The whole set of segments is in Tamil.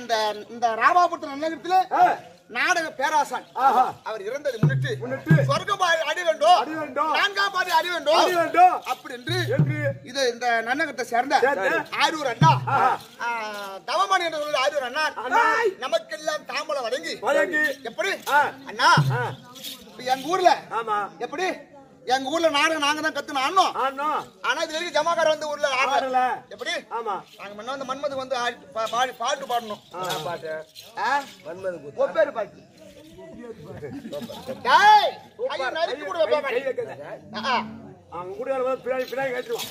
இந்த இந்த ராமாபுரத்து நன்னகரத்துல நாடக பேராசான் ஆஹா. அவர் இறந்ததை முன்னிட்டு முன்னிட்டு சொர்க்கம் பாதி அடி வேண்டும் அடி வேண்டும். நான்காம் பாதி அடி அடி வேண்டும் வேண்டும். அப்படி என்று என்று இது இந்த நன்னகத்தை சேர்ந்த சேர்ந்த ஆரூர் அண்ணா ஆஹா. ஆ, தவமணி என்று சொல்ற ஆரூர் அண்ணா அண்ணா. நமக்கெல்லாம் தாம்பலம் வழங்கி வழங்கி. எப்படி ஆ. அண்ணா ஆ, இப்ப எங்க ஊர்ல ஆமா எப்படி எங்க ஊர்ல நாடகம் நாங்க தான் கத்துன ஆடணும் ஆனோ ஆனா இது வரைக்கும் ஜமாக்கார வந்து ஊர்ல ஆடல ஆடல எப்படி ஆமா நாங்க முன்ன வந்து மன்மது வந்து ஆடி- பா- பாடி பாட்டு பாடணும் பாட்டு ஆ? ஒப்பேரு பாட்டு டேய், கையை நறுக்கி கொடு வெப்பா கை பாடி. வைக்காத. ஆ, ஆ. அவங்க கூட வந்து பின்னாடி பின்னாடி கட்டுவான்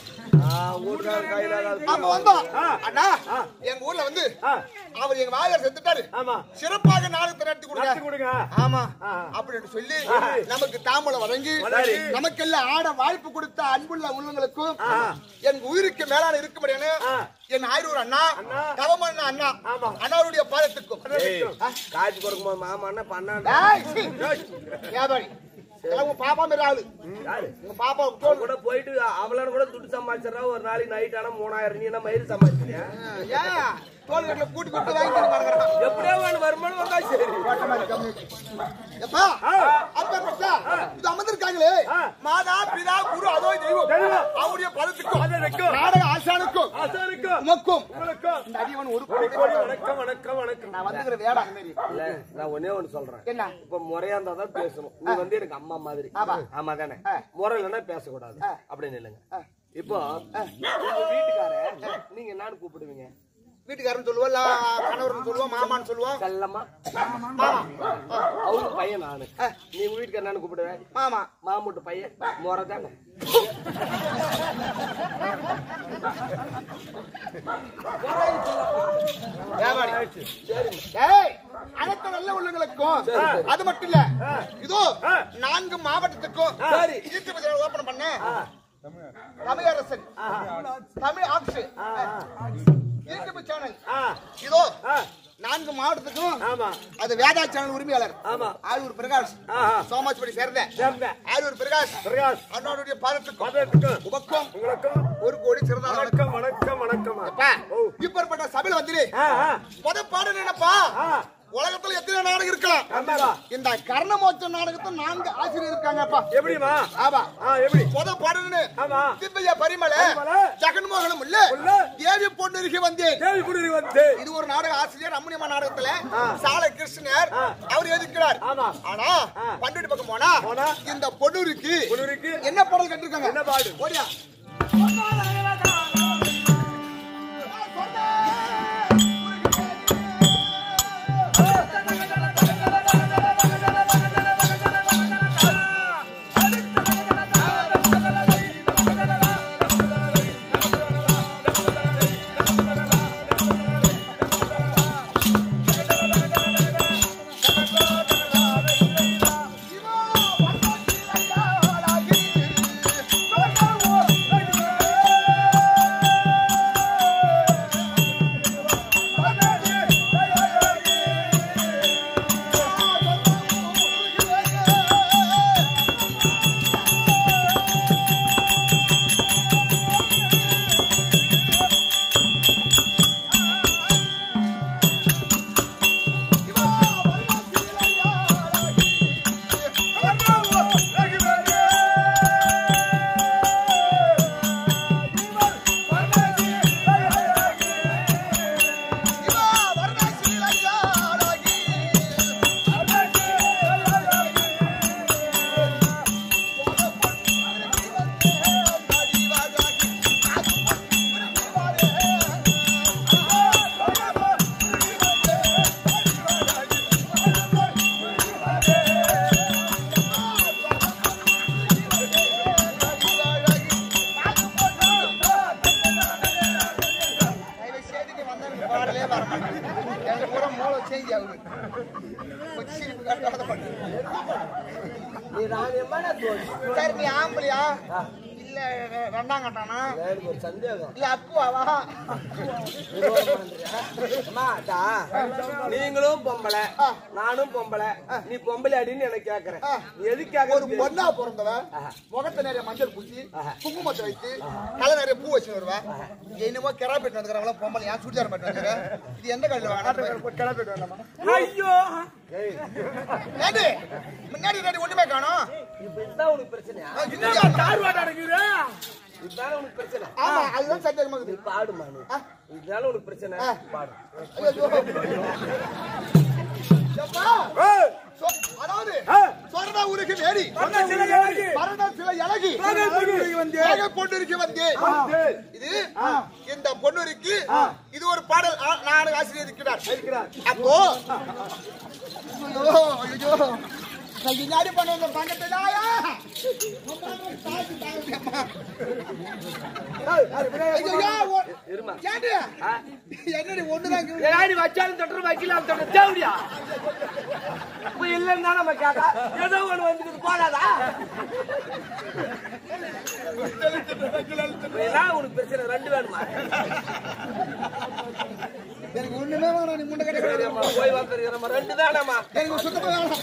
அப்ப வந்தோம் ஆ. அண்ணா ஆ. எங்க ஊர்ல வந்து ஆ, அவர் எங்க வாயார் செத்துட்டாரு ஆமா சிறப்பாக நாடகத்தை நடத்தி நடத்தி கொடுங்க கொடுங்க ஆமா ஆ. அப்படின்னு சொல்லி ஆ. நமக்கு தாம்பலம் வழங்கி வழங்கி. நமக்கெல்லாம் ஆட வாய்ப்பு கொடுத்த அன்புள்ள உள்ளங்களுக்கும் ஆ. என் உயிருக்கு மேலான இருக்கும்படியான ஆ. என் ஆயிரூர் அண்ணா அண்ணா. தவமண்ண அண்ணா ஆமா. அண்ணாருடைய பாதத்துக்கும் காய்ச்சி கொடுக்கும்போது மாமா பண்ணான் டேய், சீ. வியாபாரி இதெல்லாம் உங்க பாப்பா மாதிரி ஆளு உங்க பாப்பா தோல் கூட போயிட்டு அவளான கூட துட்டு சம்பாதிச்சிடறா ஒரு நாளைக்கு நைட் ஆனா மூணாயிரம் நீ என்ன மயிறு சம்பாதிச்சியா ஏன் தோல் கட்டில கூட்டி கூட்டி வாங்கி நடக்கிறான் எப்படியோ வேணும் வருமானம் வந்தா சரி எப்பா அப்பா இது அமர்ந்திருக்காங்களே ஆ. மாதா பிதா குரு அதோ தெய்வம் தெய்வம். அவருடைய பதத்துக்கும் அதற்கும். நாடக ஆசானுக்கும் ஆசானுக்கும் உமக்கும் உங்களுக்கும் இந்த அடியவன் ஒரு கோடி கோடி கோடி வணக்கம் வணக்கம் வணக்கம் நான் வந்துக்கிற வேடா அந்த மாதிரி இல்ல நான் ஒன்னே ஒண்ணு சொல்றேன் என்ன இப்ப முறையா இருந்தா தான் பேசணும் நீ வந்து எனக்கு அம்மா மாதிரி ஆமா. ஆமா தானே ஆ. முறை இல்லைன்னா பேசக்கூடாது ஆ. அப்படின்னு இல்லைங்க ஆ. இப்போ உங்க வீட்டுக்கார நீங்க என்னன்னு கூப்பிடுவீங்க வீட்டுக்காரன் சொல்லுவோம் இல்ல கணவர்னு சொல்லுவோம் மாமான்னு சொல்லுவோம் செல்லம்மா மாமா அவங்க பையன் நானு நீ உங்க வீட்டுக்கார என்னன்னு கூப்பிடுவேன் மாமா மாமூட்டு பையன் முறை தானே வியாபாரி ஏய் அனைத்து நல்ல உள்ளங்களுக்கும் அது மட்டும் இல்ல இதோ நான்கு மாவட்டத்துக்கும் சரி. யூடியூப் ஓபன் பண்ண Tamilarasan Tamil apps YouTube channel ஆ, இதோ ஆ, நான்கு மாவட்டத்துக்கும் ஆமா அது வேதா சேனல் உரிமையாளர் ஆமா. ஆளூர் பிரகாஷ் ஆஹா. சோமாஜ்படி சேர்ந்த சேர்ந்த ஆளூர் பிரகாஷ் பிரகாஷ் அண்ணனுடைய பாதத்துக்கும் பதத்துக்கும் உமக்கும் உங்களுக்கும் ஒரு கோடி சிறந்த வணக்கம் வணக்கம் வணக்கம் அப்பா ஓ. இப்பேற்பட்ட சபையில வந்துரு ஆ, ஆ, முத பாடு என்னப்பா ஆ, உலகத்துல எத்தனை நாடகம் இருக்கலாம் ஆமாவா? இந்த கர்ணமோச்ச நாடகத்தை நான்கு ஆசிரியர் இருக்காங்கப்பா எப்படிமா ஆமா ஆ எப்படி முத பாடுன்னு ஆமா திவ்ய பரிமள பரிமள, ஜெகன்மோகனம் இல்ல உள்ள, தேவி பொண்ணுருகி வந்தேன் தேவி குடிரி வந்து இது ஒரு நாடக ஆசிரியர் அம்முனியம்மா நாடகத்துல ஆ. சாலை கிருஷ்ணர் ஆ. அவர் எதிர்க்கிறார் ஆமா. ஆனா ஆ. பண்டுடி பக்கம் போனா போனா, இந்த பொண்ணுருக்கு குளிருக்கு என்ன பாடல் கட்டிருக்காங்க என்ன பாடு? ஓடியா தயவு செய்து நீ வந்தா எனக்கு பாடலே வர மாட்டேங்குது. எனக்கு பூரா மூளை change ஆகுது. கொஞ்சம் சிரிப்பு காட்டாத பண்ணு. சரி, நீ ஆம்பளையா? இல்ல ரெண்டாம் கட்டானா எனக்கு ஒரு சந்தேகம் இல்ல அக்குவாவா அம்மா, அத்தா, நீங்களும் பொம்பளை நானும் பொம்பளை நீ பொம்பளை அடின்னு எனக்கு கேக்குறேன் நீ எது ஒரு கேக்குற பொண்ணா பிறந்தவன் முகத்தை நிறைய மஞ்சள் பூசி குங்குமத்தை வைத்து தலை நிறைய பூ வச்சு வருவா இங்க என்னமோ கிரா போயிட்டு வந்துக்கிறாங்களா பொம்பளை ஏன் சுடிதார் போயிட்டு வந்துக்கிறேன் இது எந்த கல்ல வேணாம் கிரா போயிட்டு வரலாமா ஐயோ ஏடி முன்னாடி ரெடி ஒண்ணுமே காணோம் இப்ப இதுதான் உனக்கு பிரச்சனையா ஆ, இதுதான். கார் வாட்டா இருக்குது இதுதானே உனக்கு பிரச்சனை ஆமா அதுதான் சந்தேகமா நீ இருக்குது பாடுமா நீ இதனால உனக்கு பிரச்சனை பாடு ஐயோ. எப்பா, ஏய், சொ- அதாவது ஆ. சொர்ண ஊருக்கு வேடி சொன்ன சில எனக்கு. மரண சில இலகி நாகை பொன்னுருக்கு வந்தேன். நாகை பொன்னுருக்கு வந்தேன் வந்து, இது இந்த பொண்ணுருக்கு இது ஒரு பாடல் ஆ- நான் ஆசிரியர் இருக்கிறார் இருக்கிறார். அப்போ ஐயோ ஐயோ நான் பின்னாடி பண்ண வந்த பங்கத்தை தாயா ஐயோ ஓ- இருமா ஏண்டி? என்னடி ஒண்ணுதான் இங்க- ஏடா நீ வச்சாலும் தொட்டுற வைக்கலாம் தொட்டுற தேவடியா இப்ப இல்லைன்னு தானே நம்ம கேட்டா ஏதோ ஒண்ணு வந்துக்குது போடாதா இப்ப என்ன உனக்கு பிரச்சனை ரெண்டு வேணுமா எனக்கு ஒண்ணுமே வேணாம் நீ முண்டை கட்டி சரி, அம்மா, போய் வந்துருக்க நம்ம ரெண்டு தானேம்மா எனக்கு சுத்தமா வேணாம்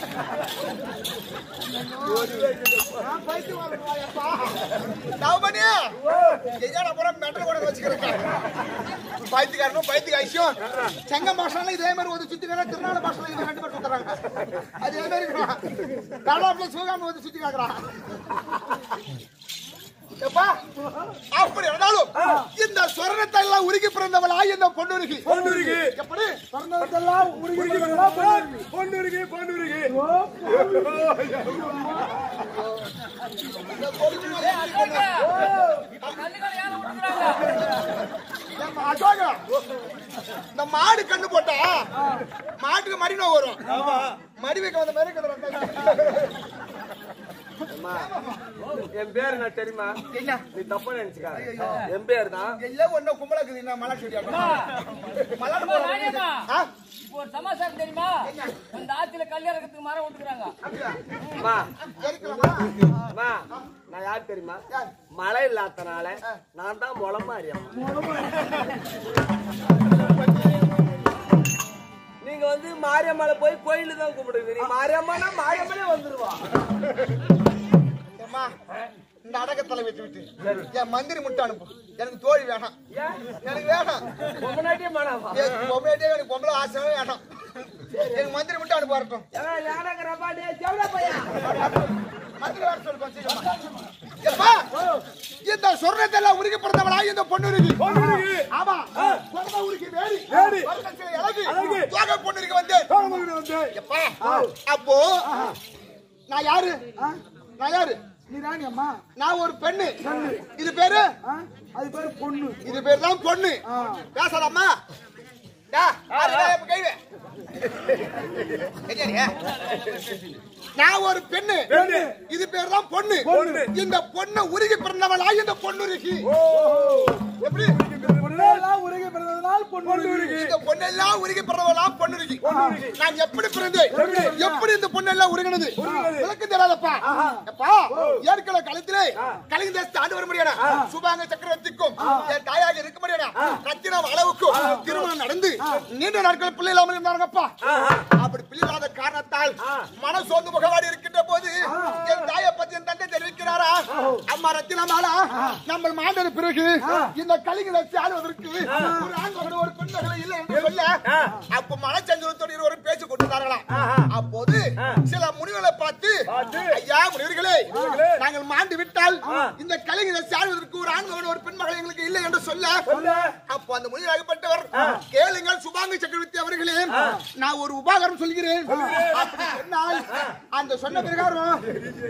நான் பைத்து வரணுமாயப்பா. நவமணி, எங்கடா போற மெண்டல் கூட வச்சுக்கிறேன் பைத்தியக்காரனும் பைத்திய ஐசியம் செங்க பாஷால இதே மாதிரி ஒரு சுத்திக்கிறா திருநாள் பாஷால இது ரெண்டு பேர் சுத்துறாங்க அது என்ன இருக்கிறான் கலாப்ல சிவகாமி வந்து சுத்தி காக்குறான் எப்பா அப்படி இருந்தாலும் இந்த சொரணத்தை எல்லாம் உருகி பிறந்தவளா இந்த பொண்ணுருகி பொன்னுருக்கு. எப்படி பிறந்தவர்க்கெல்லாம் உருகி பொன்னுருக்கு, பொன்னுருக்கு. ஏம்மா, அசோகா, இந்த மாடு கண்ணு போட்டா மாட்டுக்கு மடி நோய் வரும் மடி வைக்க வந்த மாதிரி இருக்குது ரெண்டாவது. அம்மா, என் பேர் என்ன தெரியுமா என்ன நீ தப்பா நினைச்சுக்காத என் பேர் தான் எல்லாம் ஒண்ணு கும்பலா இருக்குது என்ன மலை செடி மலாடு போறாங்க ஆ? இப்போ ஒரு சமாசாரம் தெரியுமா இந்த ஆத்துல கல்யாணத்துக்கு மரம் விட்டுக்கிறாங்க அம்மா எரிக்கலாமா? அம்மா நான் யார் தெரியுமா மழை இல்லாதனால நான் தான் முளமாரியம் நீங்க வந்து மாரியம்மனை போய் கோயிலு தான் கும்பிடுவீங்க நீ மாரியம்மனா மாரியம்மனே வந்துருவா ஏம்மா, இந்த அடக்கத்தலை வச்சு விட்டு என் மந்திரி முட்டை அனுப்பு எனக்கு தோழி வேணாம் ஏன் எனக்கு வேணாம் முன்னாடியே மாடாவா எனக்கு பொம்பளைட்டே எனக்கு பொம்பளை ஆசையே வேணாம் எனக்கு மந்திரி முட்டை அனுப்ப வரட்டும் யானங்கிறப்பா டே செவடா பையா மந்திரி வர சொல்லு கொஞ்சம் சீக்கிரமா. எப்பா, இந்த சொர்ணத்தை எல்லாம் உருகி பிறந்தவளா இந்த பொண்ணுருகி பொன்னுருக்கு. ஆமா சொர்ண உருகி வேடி வேடி. வருடத்தில் இலகு அழகு. தோகை பொண்ணுருக்கு வந்தேன் சோழமகன் வந்து. எப்பா அப்போ நான் யாரு நான் யாரு நீ ராணி அம்மா நான் ஒரு பெண்ணு இது பேரு ஆ? அது பேரு பொண்ணு இது பேர் தான் பொண்ணு பேசலாமா டா, ஆறு வேலை இப்ப கைவே. எங்கேயா நீ? நான் ஒரு பெண்ணு பெண்ணு. இது பேர் தான் பொண்ணு பொண்ணு. இந்த பொண்ணு உருகி பிறந்தவளா இந்த பொண்ணு இருக்கு எப்படி பொண்ணெல்லாம் உருகி பிறந்ததுனால் பொண்ணு பொன்னுருக்கு. இந்த பொண்ணெல்லாம் உருகி பிறந்தவளா பொண்ணு இருக்கு நான் எப்படி பிறந்தேன் எப்படி இந்த பொண்ணெல்லாம் உருகினது விளக்கம் தெரியாதப்பா எப்பா ஏற்கனவே காலத்திலே கலிங்க தேசத்தை ஆண்டு வர முடியாது சுபாங்க சக்கரவர்த்திக்கும் என் தாயாக இருக்க முடியாது ரத்தினம் அளவுக்கும் திருமணம் நடந்து நீண்ட நாட்கள் பிள்ளை இல்லாமல் இருந்தாங்கப்பா அப்படி பிள்ளை இல்லாத காரணத்தால் மன சோர்ந்து முகவாடி இருக்கின்ற போது என் தாயை பத்தி என் தந்தை தெரிவிக்கிறாரா அம்மா ரத்தினமாலா நம்ம மாண்டது பிறகு இந்த கலிங்க தேசத்தை ஆளுவதற்கு ஒரு ஆண் மகன் ஒரு பெண் மகளை இல்லை என்று சொல்ல அப்ப மனச்சஞ்சலத்தோடு ஒரு பேச்சு கொடுத்தார்களா அப்போது சில முனிவர்களை பார்த்து ஐயா முனிவர்களே நாங்கள் மாண்டு விட்டால் இந்த கலிங்க சாழ்வதற்கு ஒரு ஆண் மகன் ஒரு பெண் மகள் எங்களுக்கு இல்லை என்று சொல்ல அப்போ அந்த முனிவராகப்பட்டவர் கேளுங்கள் சுபாங்க சக்கரவர்த்தி அவர்களே நான் ஒரு உபாகரம் சொல்கிறேன் அப்படி சொன்னால் அந்த சொன்ன பிரகாரம்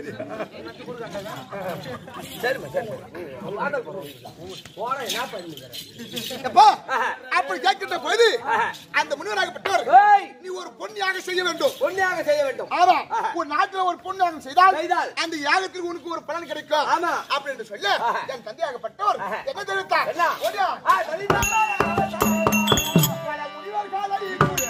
சரிம்மா சரி வாடல் போறேன் என்ன பண்ணிக்கிறேன் எப்போ அப்படி கேட்கின்ற போது அந்த முனிவராகப்பட்டவர் ஏய் நீ ஒரு பொன் யாகம் செய்ய வேண்டும் பொன்னியாக செய்ய வேண்டும் ஆமா உன் நாட்டுல ஒரு பொன் யாகம் செய்தால் செய்தால். அந்த யாகத்திற்கு உனக்கு ஒரு பலன் கிடைக்கும் ஆமா. அப்படின்னு சொல்ல என் தந்தையாகப்பட்டவர் என்ன தெரிவித்தார் என்ன? ஓடியா. ஆ, சரிதான். பல முனிவர்களடி கூடிய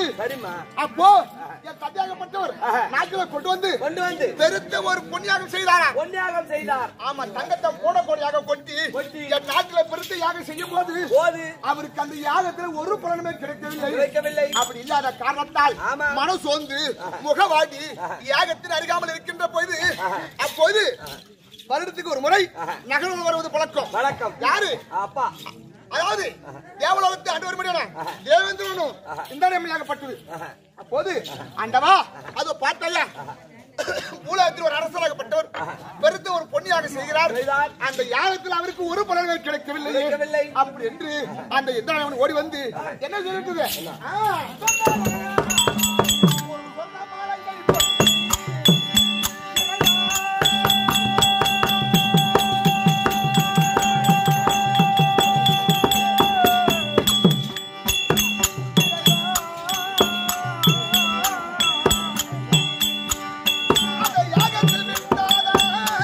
சரிம்மா அப்போ என் தந்தையாகப்பட்டவர் நாட்டில கொண்டு வந்து கொண்டு வந்து பெருத்த ஒரு புண்ணியாகம் செய்தாரா பொன்னியாகம் செய்தார் ஆமா தங்கத்தை கோட கோடியாக கொட்டி கொட்டி. என் நாட்டில பெருத்த யாகம் செய்யும் போது போது அவருக்கு அந்த யாகத்துல ஒரு பலனுமே கிடைக்கவில்லை கிடைக்கவில்லை அப்படி இல்லாத காரணத்தால் ஆமா. மனசோர்ந்து முகவாடி யாகத்தின் அருகாமல் இருக்கின்ற போது அப்போது வருடத்துக்கு ஒரு முறை நகரம் வருவது பழக்கம் வணக்கம் யாரு அப்பா அதாவது தேவலோகத்து ஆண்டு வரும்படியான தேவேந்திரனும் இந்த நிலைமையாகப்பட்டது அப்போது ஆண்டவா அது பார்த்தையா மூலத்தில் ஒரு அரசராகப்பட்டவர் பெருத்த ஒரு பொன்னியாக செய்கிறார் செய்தார். அந்த யாகத்தில் அவருக்கு ஒரு பலன்கள் கிடைக்கவில்லை கிடைக்கவில்லை. அப்படி என்று அந்த இந்திரன் ஓடி வந்து என்ன சொல்லிட்டு அந்த யாகத்தில் விட்டாரா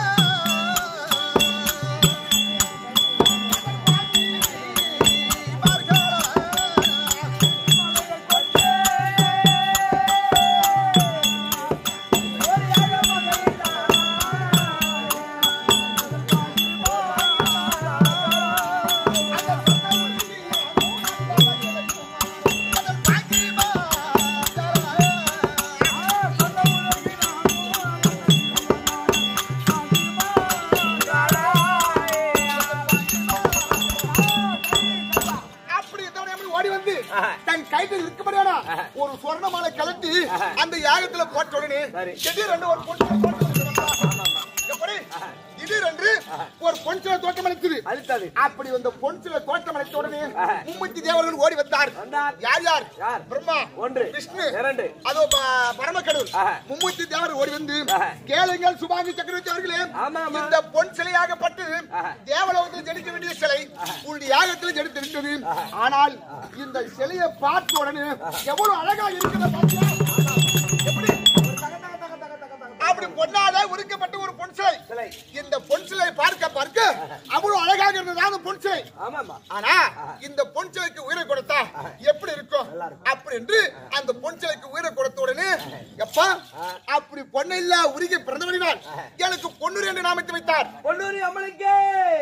அப்படி இருந்தவனை அப்படி ஓடி வந்து தன் கையில் இருக்கும்படியானா ஒரு சொர்ண மாலை கலட்டி அந்த யாகத்துல போட்ட உடனே சரி. திடீரென்று ஒரு பொன் சிலை தோற்றம் அளித்தது. எப்படி? திடீரென்று ஒரு பொன் சிலை தோற்றம் அளித்தது அழுத்தது அப்படி வந்த பொன் சிலை தோற்றம் அளித்த உடனே மும்மூர்த்தி தேவர்கள் ஓடி வந்தார் வந்தார். யார் யார் யார்? பிரம்மா ஒன்று. விஷ்ணு இரண்டு. அதோ ப- பரமக்கடவுள் ஆஹா. மும்மூர்த்தி தேவர் ஓடி வந்து ஆஹா. கேளுங்கள் சுபாங்கி சக்கரவர்த்தி அவர்களே ஆமா, ஆமா. இந்த பொன் சிலையாகப்பட்டு ஆஹா. தேவலோகத்தில் ஜெனிக்க வேண்டிய சிலை உங்களுடைய யாகத்தில் ஜெனித்து நின்றது ஆனால் இந்த சிலையை பார்த்த உடனே எவ்வளவு அழகா இருக்கிறத பாத்தியா? எப்படி அப்படி பொன்னால உருக்கப்பட்ட ஒரு பொன் சிலை சிலை. இந்த பொன் சிலை பார்க்க பார்க்க அவ்வளவு அழகாக இருந்தது அந்த பொன் சிலை ஆமாமா ஆனா இந்த பொன் சிலைக்கு உயிரை கொடுத்தா எப்படி இருக்கும் அப்படி என்று அந்த பொன் சிலைக்கு உயிரை கொடுத்த உடனே எப்பா அப்படி பொண்ணெல்ல உருகி பிறந்தவனினால் எனக்கு பொன்னுரி என்று நாமத்தை வைத்தார் பொன்னூரி அம்மனுக்கே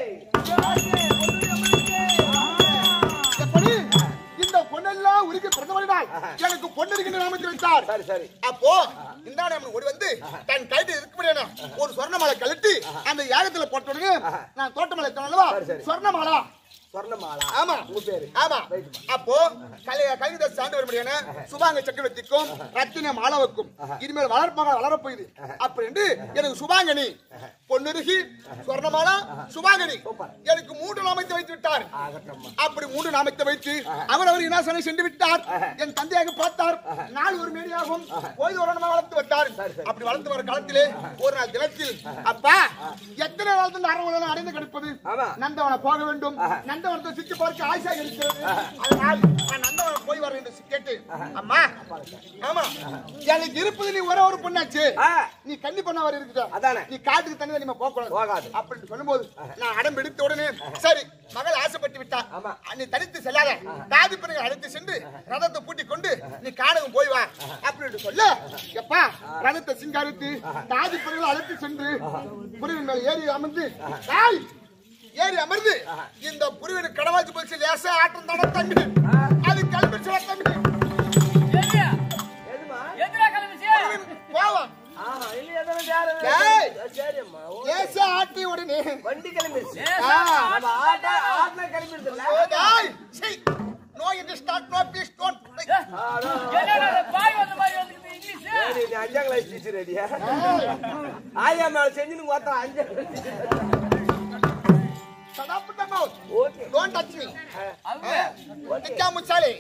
எப்படி இந்த பொண்ணெல்லாம் உருகி பிறந்தவனினால் எனக்கு பொன்னுரி என்று நாமத்தை வைத்தார் சரி சரி அப்போ இந்த ஓடி வந்து தன் கைட்டு இருக்க ஒரு சொர்ணமாலை கழட்டி அந்த யாகத்துல போட்ட உடனே நான் தோட்டமலை சொன்னல்லவா சரி, சரி. சொர்ணமாலா சொர்ணமாலா ஆமா உங்க பேரு ஆமா அப்போ கலை கலித சாண்டு வரும்படியான சுபாங்க சக்கரவர்த்திக்கும் ரத்தின மாலவுக்கும் இனிமேல் வளர்ப்பாங்க வளரப் போகுது அப்படி என்று எனக்கு சுபாங்கனி பொன்னுருகி சொர்ணமாலா சுபாங்கனி எனக்கு மூன்று நாமத்தை வைத்து விட்டார் ஆகட்டம்மா அப்படி மூன்று நாமத்தை வைத்து அவர் அவர் இனாசனை சென்று விட்டார் என் தந்தையாக பார்த்தார் நாள் ஒரு மேடியாகும் போய் ஒரு நாள் வளர்த்து விட்டார் அப்படி வளர்த்து வர காலத்திலே ஒரு நாள் தினத்தில் அப்பா எத்தனை நாள் தான் அரவணை அடைந்து கிடப்பது ஆமா. நந்தவனம் போக வேண்டும் நந்தவனத்தை சுற்றி பார்க்க ஆசையாக இருக்கிறது அதனால் நான் நந்தவனம் போய் வரேன் என்று கேட்டு அம்மா ஆமா எனக்கு இருப்பது நீ ஒரே ஒரு பொண்ணாச்சு ஆ. நீ கன்னி பண்ண வர இருக்குதா அதானே. நீ காட்டுக்கு தண்ணி நீ போக கூடாது போகாது. அப்படின்னு சொல்லும்போது நான் அடம் எடுத்த உடனே சரி மகள் ஆசைப்பட்டு விட்டா ஆமா. நீ தனித்து செல்லாத தாதி பிறகு அழைத்து சென்று ரதத்தை பூட்டிக் கொண்டு நீ காணகம் போய் வா அப்படின்னு சொல்ல எப்பா ரதத்தை சிங்காரித்து தாதி பிறகு அழைத்து சென்று புரிவின் மேல் ஏறி அமர்ந்து தாய் ஏறி அமர்ந்து இந்த புரிவின் கடவாச்சி போச்சு லேசா ஆட்டம் தானே தம்பி அது கல்வி சொல்ல தம்பி எது? எதுமா எதுடா கிளம்பிச்சு? போவான் ஆமா இல்ல எதனா யாரு ஏய். சரி அம்மா லேசா ஆட்டி உடனே வண்டி கிளம்பிடுச்சு லேசா ஆ. நம்ம ஆட்ட ஆட்டினா கிளம்பிடுச்சுல்ல ஓ, தாய் சீ. நோ இது ஸ்டார்ட் நோ ப்ளீஸ் டோன்ட் என்னடா இது பாய் வந்த மாதிரி வந்துக்குது இங்கிலீஷ்? சரி நீ அஞ்சாம் கிளாஸ் டீச்சர் ரெடியா ஆயா மேல செஞ்சு நீங்க ஒருத்தன் அஞ்சாம் class teacher Shut up the mouth. Okay Don't touch me. அவுங்க. நிக்கா முச்சாலே.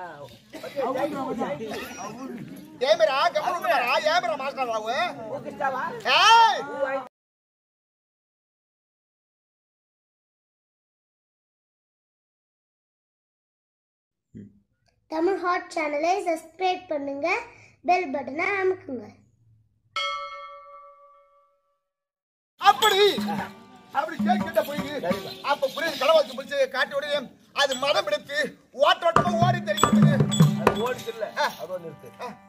ஏமிரா, கம்முனு உட்காரா, ஏமிரா மாஸ்டர் ராவு. ஓகே ஸ்டாவா ஏய், தமிழ் ஹாட் சேனலை சப்ஸ்கிரைப் பண்ணுங்க பெல் பட்டனை அமுக்குங்க அப்படி அப்படி கேட்கிட்ட போய் அப்ப புரியுது களவாச்சி பிடிச்சு காட்டி உடனே அது மதம் எடுத்து ஓட்டோட்டமா ஓடி தெரியுது அது ஓடிச்சு இல்ல அது ஒரு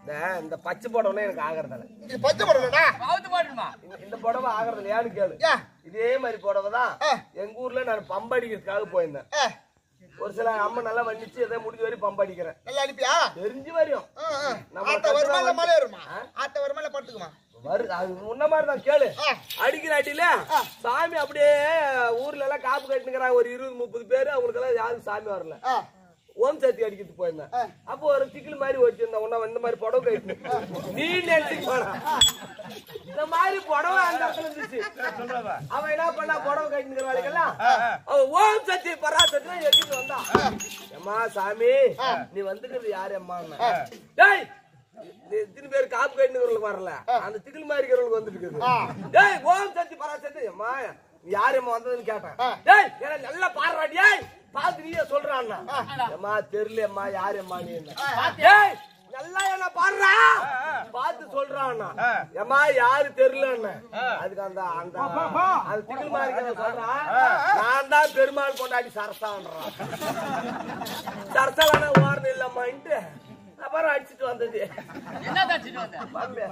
இந்த- இந்த பச்சை புடவை எனக்கு ஆகிறதில்ல இது பச்சை படலடா அவுத்து போட்டுமா இந்த- இந்த புடவை ஆகிறதில்ல ஏன்னு கேளு ஏ இதே மாதிரி புடவை தான் ஆ. எங்க ஊர்ல நான் பம்படிக்கிறதுக்காக போயிருந்தேன் ஏ ஒரு சில அம்மா நல்லா வண்டிச்சு எதை முடிஞ்ச வரையும் பம்ப் அடிக்கிறேன் நல்லா அனுப்பியா தெரிஞ்சு வரையும் ஆ, ஆ. நம்ம ஆட்ட வருமா இல்ல கட்டுற மலை ஏறுமா ஆ? ஆட்ட வருமா இல்ல படுத்துக்குமா வரு அது முன்ன மாதிரி தான் கேளு ஆ. அடிக்கிற அடியில சாமி அப்படியே ஊர்ல எல்லாம் காப்பு கட்டுங்கிறாங்க ஒரு இருபது முப்பது பேரு அவங்களுக்கு எல்லாம் யாரும் சாமி வரல ஆ ஓம் சக்தி அடிக்கிறதுக்கு போயிருந்தேன் அப்போ ஒரு சிக்கல் மாதிரி வச்சிருந்தேன் உன்ன இந்த மாதிரி புடவை கட்டு நீ நினைச்சுக்க போனா இந்த மாதிரி புடவை அந்த இடத்துல இருந்துச்சு அவன் என்ன பண்ணா புடவை கட்டினுக்கிற வேலைக்கெல்லாம் அவன் ஓம் சக்தி பராசக்தி எடுத்துட்டு வந்தான் அம்மா சாமி நீ வந்துக்கிறது யாரு அம்மா டேய் நீ இத்தனை பேர் காப்பு கட்டினுக்கிறவங்களுக்கு வரல அந்த சிக்கல் மாதிரி இருக்கிறவங்களுக்கு வந்துட்டு இருக்குது டேய் ஓம் சக்தி பராசக்தி அம்மா நீ யாரு அம்மா வந்ததுன்னு கேட்டேன் டேய் எனக்கு நல்லா பாடுறா டேய் பார்த்து நீயே சொல்றான்னா அம்மா தெரியல அம்மா யாரு அம்மா நீ டேய் நல்லா என்ன பாடுறா பார்த்து சொல்றான்னா ஏம்மா யாரு தெரியலன்னு அதுக்கு அந்த அந்த அது திகில் மாதிரி இருக்கிறவன் சொல்றான் நான் தான் பெருமாள் கொண்டாடி சரசான்றான் சரசா வேணா ஓரணும் இல்லம்மான்ட்டு அப்புறம் அடிச்சிட்டு வந்தது என்ன தச்சுட்டு வந்த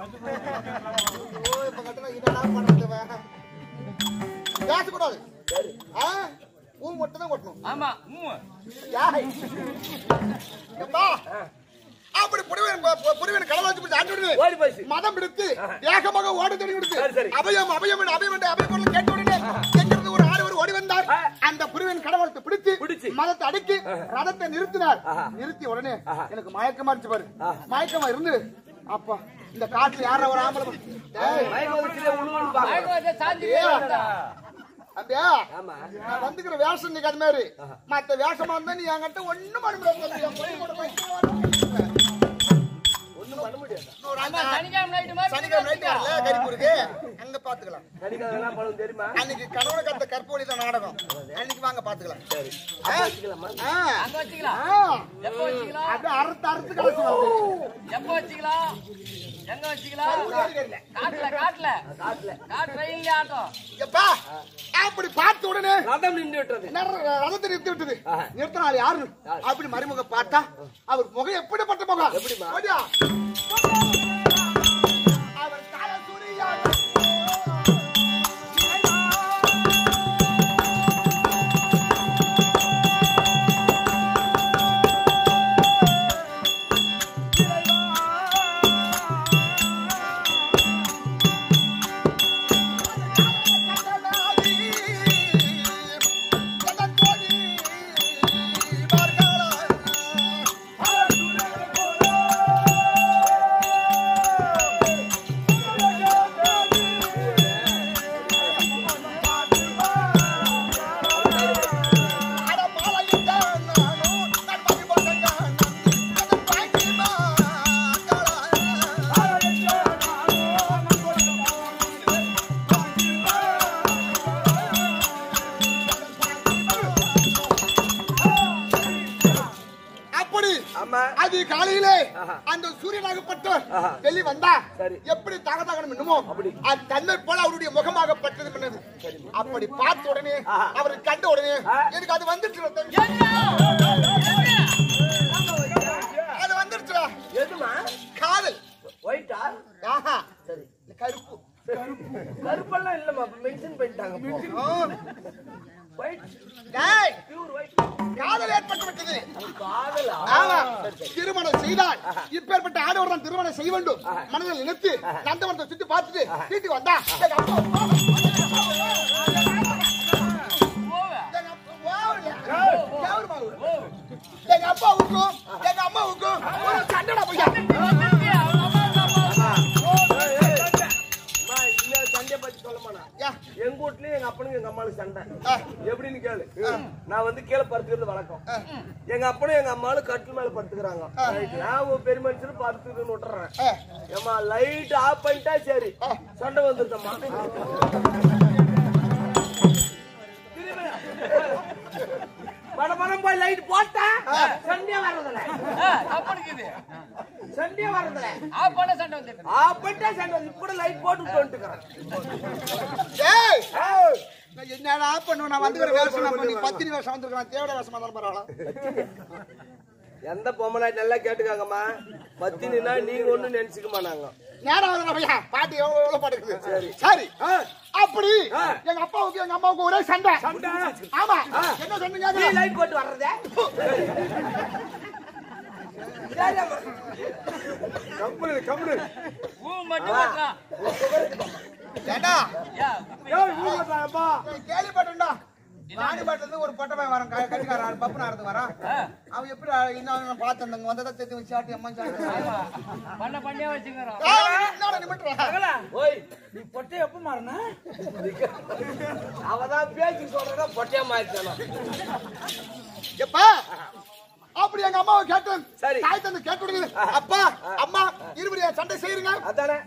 ஓ இப்ப கட்டணம் இதெல்லாம் பண்றது இவன். பேசக்கூடாது ஆ ஊ மட்டும் தான் கொட்டணும் ஆமா உம். யாய் எப்பா அப்படி புரிவன் புரிவன் கடலை வச்சு பிடிச்சு ஆண்டு விடுது ஓடி போச்சு மதம் பிடித்து வேகமாக ஓட தொடங்கி சரி, விடுது சரி. அபயம் அபயம் என்று அபயம் என்று அபயம் குரல் கேட்ட உடனே எங்கிருந்து ஒரு ஆடவர் ஓடி வந்தார் ஆ. அந்த புரிவன் கடவுளத்தை பிடித்து பிடிச்சு. மதத்தை அடக்கி ரதத்தை நிறுத்தினார் நிறுத்தி உடனே எனக்கு மயக்கமா இருந்துச்சு பாரு மயக்கமா இருந்து அப்பா இந்த காட்டுல யார ஒரு ஆம்பளை பா- டேய், மயக்கம் வந்துச்சுலே உழுவுன்னு பாக்குறேன். மயக்கம் வந்து சாந்தி ஏய். வந்தா. அப்படியா ஆமா நான் வந்துக்கிற வேஷம் நீங்க அது மாதிரி மத்த வேஷமா இருந்தா நீ என்கிட்ட ஒண்ணும் பண்ண முடியாது என் பொண்ணு கூட போய் ஒண்ணும் பண்ண முடியாது இன்னொரு ஆமா, அண்ணா, சனிக்கிழமை night மாதிரி சனிக்கிழமை நைட்டு வரல கரிப்பூருக்கு அங்க பாத்துக்கலாம் கடிக்காத என்ன பண்ணும் தெரியுமா அன்னைக்கு கணவன கத்த கற்பொழி தான் நாடகம் அன்னைக்கு வாங்க பாத்துக்கலாம் சரி ஆ? வச்சுக்கலாமா ஆ. அங்க வச்சுக்கலாம் ஆ. எப்ப வச்சுக்கலாம் அது அறுத்து அறுத்து கலச்சு வருது. எப்ப வச்சுக்கலாம் எங்க வச்சுக்கலாம் தெரியல. காட்டுல காட்டுல காட்டுல காட்டு ரயில்ல ஆட்டம் எப்பா அப்படி பார்த்த உடனே ரதம் நின்று விட்டது நர- ரதத்தை நிறுத்தி விட்டது நிறுத்தினாள் யாரு அப்படி மறைமுக பார்த்தா அவர் முகம் எப்படிப்பட்ட முகம் எப்படிம்மா? ஓடியா. அவர் தலை சுரியாத அப்படி ஆமா அது காலையிலே ஆஹா. அந்த சூரியனாகப்பட்டவர் ஆஹா. வெளி வந்தா சரி. எப்படி தகதகனம் என்னமோ அப்படி. அது தன்னை போல அவருடைய முகமாகப்பட்டது பண்ணது அப்படி பார்த்த உடனே ஆஹா. அவரை கண்ட உடனே ஆ. எனக்கு அது வந்துருச்சு தம்பி. அது வந்துருச்சுடா எதுமா காதல் ஒயிட்டா ஆஹா சரி கருப்பு கருப்பெல்லாம் இல்லம்மா மென்ஷன் பண்ணிட்டாங்க ஆ. ஒயிட் டேய், பியூர் ஒயிட் காதல் ஏற்பட்டு விட்டது காதலா ஆமா. திருமணம் செய்தால் இப்பேற்பட்ட ஆடவர் தான் திருமணம் செய்ய வேண்டும் மனதில் நினைத்து நந்தவனத்தை சுத்தி பார்த்துட்டு வீட்டுக்கு வந்தா எங்க அப்பா போவே எங்க அப்பா வாவுல. யாரு மாவு? எங்க அப்பாவுக்கும் எங்க அம்மாவுக்கும் ஒரு சண்டை போய்யா வந்துருச்சு, அவங்க அம்மா அப்பா அம்மா, இன்னொரு சண்டையை பத்தி சொல்ல மாட்டேன் யா. எங்க வீட்லயும் எங்க அப்பனுக்கு எங்க அம்மாளுக்கு சண்டை ஆ. எப்படின்னு கேளு நான் வந்து கீழே படுத்துக்கிறது வழக்கம் எங்க அப்பனும் எங்க அம்மாளும் கட்டில் மேல படுத்துக்கிறாங்க Right. நான் ஒரு பெரிய மனுஷனும் படுத்துக்கிறேன்னு விட்டுறேன் ஆ. ஏமா லைட் ஆஃப் பண்ணிட்டா சரி சண்டை வந்துருந்தம்மா மட மடம் போய் லைட் போட்டா சண்டையே வர்றதில்ல அப்பனுக்குது சண்டையே வர்றதில்ல ஆஃப் பண்ண சண்டை வந்துருக்கு ஆஃப் பண்ணிட்டா சண்டை வந்து இப்ப கூட லைட் போட்டு விட்டு வந்துட்டுக்கிறேன் ஏய் நான் என்னடா பண்ணுவேன் நான் வந்துக்கிற வேஷம் நான் பண்ணி பத்தினி வேஷம் வந்திருக்கேன் தேவட வேஷமா இருந்தாலும் பரவாயில்ல எந்த பொம்மனா நல்லா கேட்டுக்காங்கம்மா பத்தினா நீங்க ஒண்ணும் நினைச்சுக்க மாட்டாங்க நேரம் ஆகுதுடா பையா பாட்டி எவ்வளவு எவ்வளவு பாட்டு இருக்குது சரி அப்படி எங்க அப்பாவுக்கு எங்க அம்மாவுக்கு ஒரே சண்டை ஆமா என்ன சொன்னீங்க லைட் போட்டு வர்றதே கம்முனு கம்முனு ஊ மட்டும் மாட்டான். ஏண்டா ஏன்? ஏய் ஊமாட்டாப்பா நான் கேள்விப்பட்டேன்டா ராணிபாட்டுல இருந்து ஒரு பொட்டை பையன் வரான் க- கட்டிக்காரன் ஆளு, பப்பு நாரத்துக்கு வரான் அவன் எப்படி அ- இன்னும் நான் பார்த்தேன் அங்க வந்ததா தெரிஞ்சு வச்சு சாட்டி அம்மா சாட்டி பண்ண பண்ணியா வச்சுக்கிறோம் என்னடா நிமிட்டுறா ஓய் நீ பொட்டை எப்ப மாறின அவதான் பேச்சு சொல்றதா பொட்டியா மாறிச்சானா எப்பா அப்படி எங்க அம்மாவை கேட்டேன் சரி. தாய் தந்து கேட்டு விடுங்க அப்பா அம்மா இருபடியா சண்டை செய்யுங்க அதானே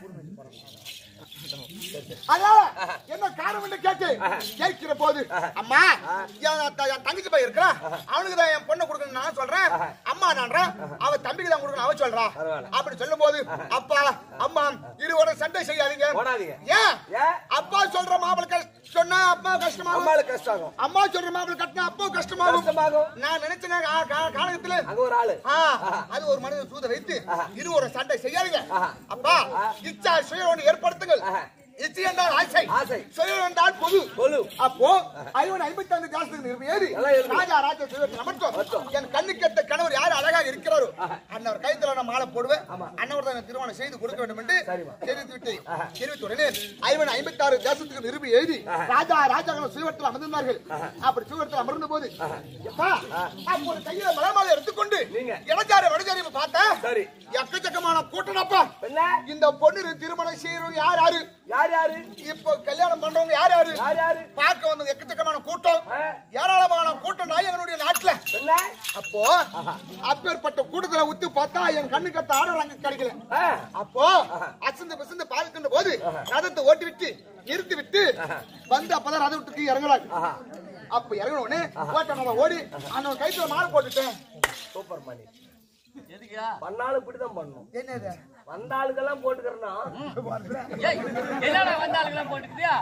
அதனால என்ன காரணம் என்று கேட்டு கேட்கிற போது அம்மா என் த- என் தங்கச்சி பையன் இருக்கிறான் அவனுக்கு தான் என் பொண்ணை கொடுக்கணும் நான் சொல்றேன் அம்மா நான்றேன் அவ தம்பிக்கு தான் கொடுக்கணும் அவ சொல்றா பரவாயில்ல. அப்படி சொல்லும் போது அப்பா அம்மா இருவரும் சண்டை செய்யாதீங்க போடாதீங்க. ஏன் ஏன்? அப்பா சொல்ற மாப்பிள சொன்னா அப்பா கஷ்டமாகும் அம்மாளுக்கு கஷ்டம் ஆகும் அம்மா சொல்ற மாப்பிள கட்டினா அப்பா கஷ்டமாகும் கஷ்டமாகும் நான் நினைச்சேன் கா- கா- காலகட்டத்துல அங்க ஒரு ஆளு ஆ, அது ஒரு மனிதன் சூத வைத்து இருவரும் சண்டை செய்யாதீங்க அப்பா இச்சா சுய ஒன்று ஏற்படுத்துங்கள் இச்சை என்றால் ஆசை ஆசை. சுயம் என்றால் பொது கொலு அப்போ ஐவன் ஐம்பத்தி ஐந்து தேசத்துக்கு நிறுவியேறி எல்லாம் இருக்கு. ராஜா ராஜா சுயத்தில் அமர்த்தோம் என் கண்ணுக்கு எட்ட கணவர் யார் அழகாக இருக்கிறாரோ அன்னவர் கைத்துல நான் மாலை போடுவேன் அன்னவர் தான் எனக்கு திருமணம் செய்து கொடுக்க வேண்டும் என்று தெரிவித்து விட்டு தெரிவித்த உடனே ஐவன் ஐம்பத்தி ஆறு தேசத்துக்கு நிறுவி எழுதி ராஜா ராஜாக்கள் சுயவத்தில் அமர்ந்திருந்தார்கள் அப்படி சுயவத்தில் அமர்ந்த போது எப்பா அப்போ ஒரு கையில மலமாலை எடுத்துக்கொண்டு நீங்க. இடச்சாரி வடச்சாரி பார்த்தா சரி. எக்கச்சக்கமான கூட்டணப்பா என்ன இந்த பொண்ணு திருமணம் செய்யறவங்க யார் யாரு யார் யாரு இப்போ கல்யாணம் பண்றவங்க யார் யாரு யார் யாரு பார்க்க வந்த எக்கச்சக்கமான கூட்டம் ஆ. ஏராளமான கூட்டம் நாயகனுடைய நாட்டுல என்ன அப்போ அப்பேற்பட்ட கூட்டத்துல உத்து பார்த்தா என் கண்ணு கத்த ஆர்டர் அங்க கிடைக்கல ஆ, அப்போ அசந்து பிசந்து பார்க்கின்ற போது ரதத்தை ஓட்டி விட்டு நிறுத்தி விட்டு வந்து அப்பதான் ரத விட்டுக்கு இறங்குறாங்க அப்ப இறங்கின உடனே ஓட்ட ஓடி அந்த கைத்துல மாலை போட்டுட்டேன் சூப்பர் மணி எதுக்குயா பண்ணாலும் இப்படிதான் பண்ணணும் என்னது வந்த ஆளுக்கெல்லாம் போட்டுக்கிறனா ஏய் என்னடா வந்த ஆளுங்கெல்லாம் போட்டுக்கிட்டியா